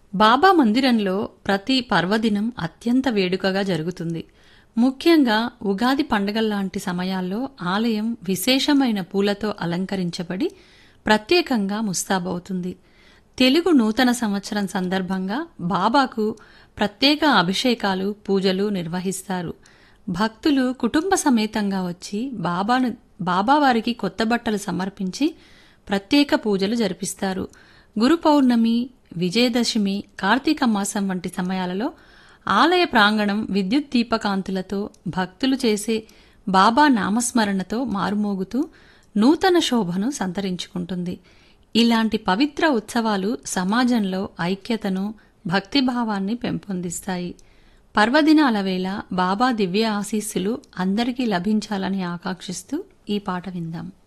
బాబా మందిరంలో ప్రతి పర్వదినం అత్యంత వేడుకగా జరుగుతుంది ముఖ్యంగా ఉగాది పండగల్లాంటి సమయాల్లో ఆలయం విశేషమైన పూలతో అలంకరించబడి ప్రత్యేకంగా ముస్తాబవుతుంది తెలుగు నూతన సంవత్సరం సందర్భంగా బాబాకు ప్రత్యేక అభిషేకాలు పూజలు నిర్వహిస్తారు భక్తులు కుటుంబ సమేతంగా వచ్చి బాబాను బాబావారికి కొత్త బట్టలు సమర్పించి ప్రత్యేక పూజలు జరిపిస్తారు గురు పౌర్ణమి విజయదశమి కార్తీక మాసం వంటి సమయాలలో ఆలయ ప్రాంగణం విద్యుత్ దీపకాంతులతో భక్తులు చేసే బాబా నామస్మరణతో మారుమోగుతూ నూతన శోభను సంతరించుకుంటుంది ఇలాంటి పవిత్ర ఉత్సవాలు సమాజంలో ఐక్యతను భక్తిభావాన్ని పెంపొందిస్తాయి పర్వదినాల వేళ బాబా దివ్య ఆశీస్సులు అందరికీ లభించాలని ఆకాంక్షిస్తూ ఈ పాట విందాం